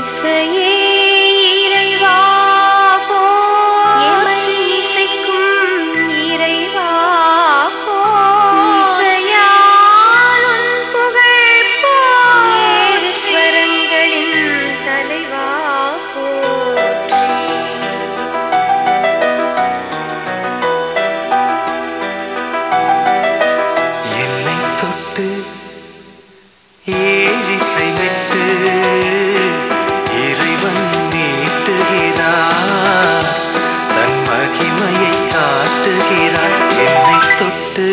இசையே இறைவா போ எமை இசைக்கும் இறைவா போ இசையால் உன் புகழ் போ ஏழு ஸ்வரங்களின் தலைவா போற்றி என்னை தொட்டு ஏழிசை விட்டு இறைவன் நீட்டுகிறார் தன் மகிமையை காட்டுகிறார் என்னை தொட்டு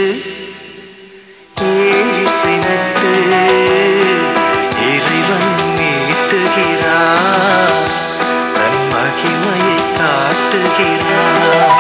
ஏழிசை விட்டு இறைவன் நீட்டுகிறார் தன் மகிமையை காட்டுகிறார்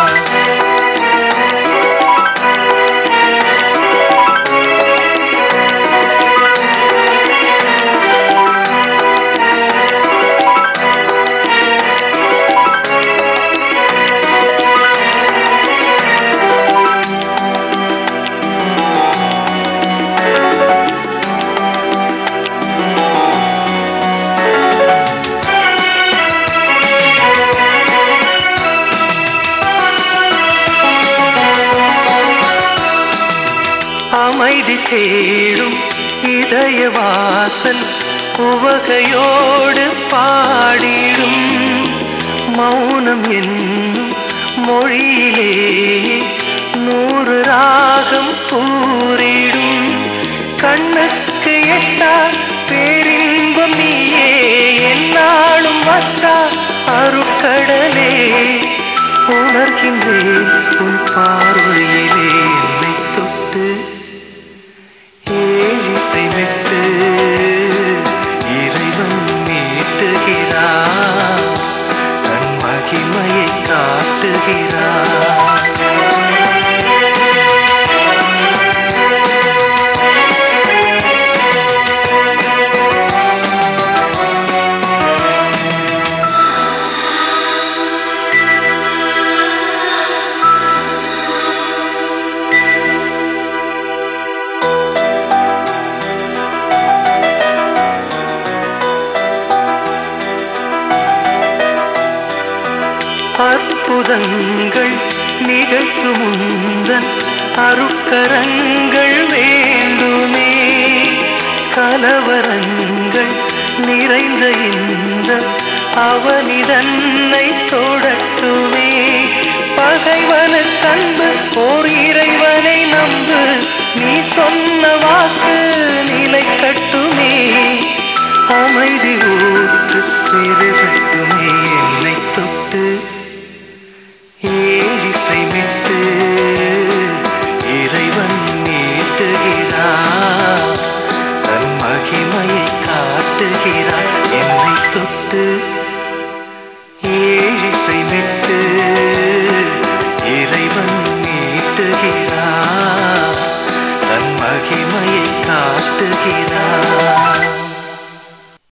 அமைதி தேடும் இதய வாசல் உவகையோடு பாடிடும் மௌனம் என்னும் மொழியிலே நூறு ராகம் கூறிடும் கண்ணுக்கு எட்டா பேரின்பம் நீயே என்னாலும் வத்தா அருட்கடலே உணர்கின்றேன் உன் பார்வையிலே என்னை தொட்டு ஏழிசை விட்டு இறைவன் மீட்டுகிறார் தன் மகிமையை காட்டுகிறார் அற்புதங்கள் நிகழ்த்தும் முந்தன் அருட்கரங்கள் வேண்டுமே கலவரங்கள் நிறைந்த இந்த அவனிதன்னை தொடட்டுமே பகைவனுக்கு அன்பு ஓர் இறைவனை நம்பு நீ சொன்ன வாக்கு நிலை கட்டுமே அமைதி ஊற்று பெருகட்டுமே என்னை தொட்டு ஏழிசை விட்டு இறைவன் நீட்டுகிறார் தன் மகிமையை காட்டுகிறார் என்னை தொட்டு ஏழிசை விட்டு இறைவன் நீட்டுகிறார்